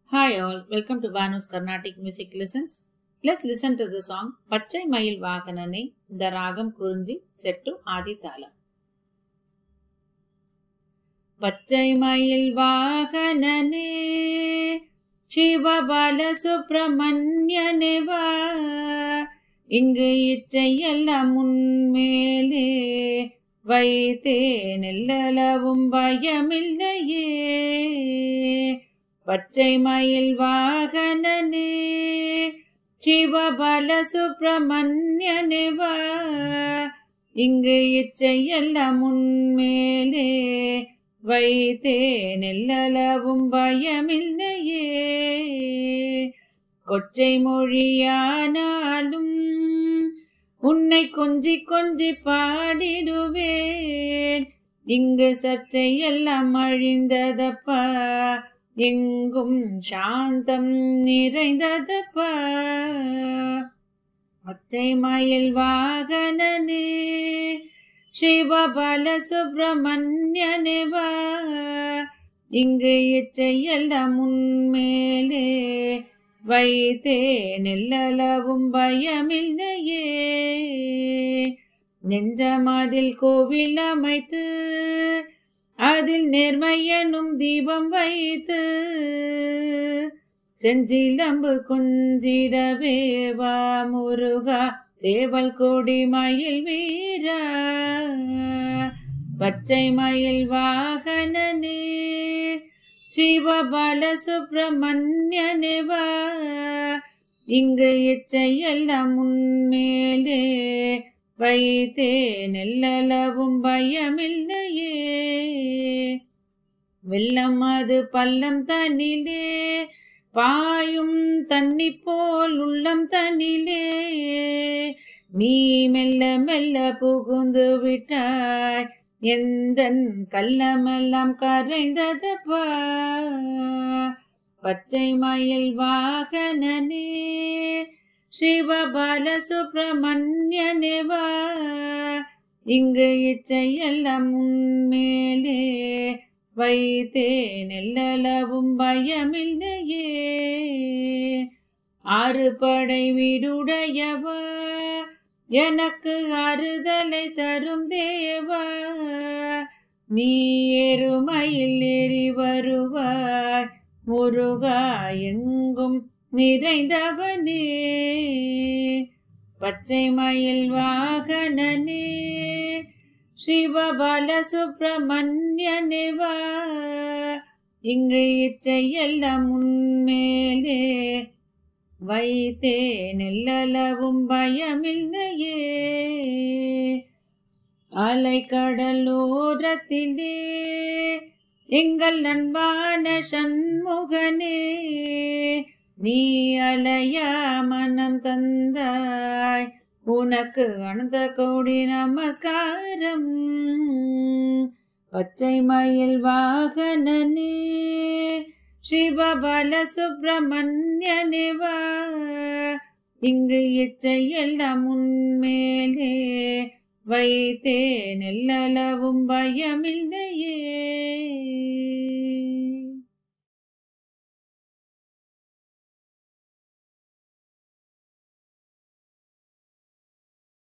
Hi all, welcome to Vanu's Carnatic Music Lessons. Let's listen to the song Pachai Mayil Vaganane, the Ragam Kurunji, set to Adi Thala. பச்சை மயில் வாகனனே சிவபால சுப்பிரமணியனே வா இங்கு இச்சையெல்லாம் முன்மேலே வைத்தேன் எல்லளவும் பயமில்லையே பச்சை மயில் வாகனனே சிவபால சுப்பிரமணியனே வா இங்கு இச்சையெல்லாம் முன்மேலே வைத்தேன் எல்லளவும் பயமில்லையே கொச்சை மொழியானாலும் உன்னை கொஞ்சி கொஞ்சி பாடிடுவேன் இங்கு சர்ச்சை எல்லாம் அழிந்ததப்பா எங்கும் சாந்தம் நிறைந்ததப்பா பச்சை மயில் வாகனனே சிவபால சுப்பிரமணியனே வா இங்கு இச்சையெல்லாம் முன்மேலே வைத்தேன் எல்லளவும் பயமில்லையே நெஞ்சமதில் கோவில் அமைத்து அதில் நேர்மையனும் தீபம் வைத்து செஞ்சிலம்பு குஞ்சிடவே வா முருகா சேவல் கொடி மயில் வீரா பச்சை மயில் வாகனனே சிவபால சுப்பிரமணியனே வா இங்கு இச்சையெல்லாம் முன்மேலே வைத்தேன் எல்லளவும் பயமில்லையே வெள்ளம் அது பள்ளம் தனிலே பாயும் தண்ணி போல் உள்ளம் தனிலே நீ மெல்ல மெல்ல புகுந்து விட்டாய் எந்த கள்ளமெல்லாம் கரைந்ததப்பா பச்சை மயில் வாகனனே சிவபால சுப்பிரமணியனே வா இங்கு இச்சையெல்லாம் உன்மேலே வைத்தேன் எல்லளவும் பயமில்லையே ஆறு படை வீடுடையவா எனக்கு அறுதலை தரும் தேவா நீ எருமையில் ஏறி வருவாய் முருகா எங்கும் நிறைந்தவனே பச்சை மயில் வாகனனே சிவபால சுப்பிரமணியனே வா இங்கு இச்சையெல்லாம் முன்மேலே வைத்தேன் எல்லளவும் பயமில்லையே அலை கடலோரத்திலே எங்கள் அன்பான சண்முகனே நீ அலையா மனம் தந்தாய் உனக்கு அனந்த கோடி நமஸ்காரம் பச்சை மயில் வாகனனே சிவபால சுப்பிரமணியனே வா இங்கு இச்சையெல்லாம் உன்மேலே வைத்தேன் எல்லளவும் பயமில்லையே